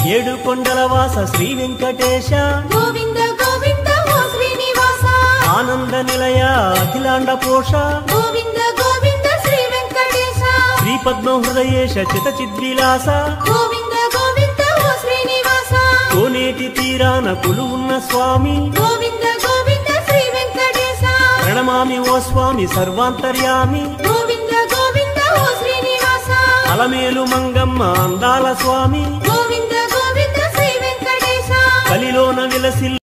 ఏడు కొండల వాస శ్రీ వెంకటేశ గోవింద గోవింద ఓ శ్రీనివాస ఆనంద నిలయ అఖిలాండ పోష గోవింద గోవింద శ్రీ వెంకటేశ శ్రీ పద్మ హృదయేశ చిత చిద్విలాస గోవింద గోవింద ఓ శ్రీనివాస కోనేటి తీరాన కొలువున్న స్వామి గోవింద గోవింద శ్రీ వెంకటేశ ప్రణమామి ఓ స్వామి సర్వాంతర్యామి గోవింద గోవింద ఓ శ్రీనివాస అలమేలు మంగమ్మ అందాల స్వామి గోవింద గోవింద శ్రీ వెంకటేశ కలిలోన విలసిల్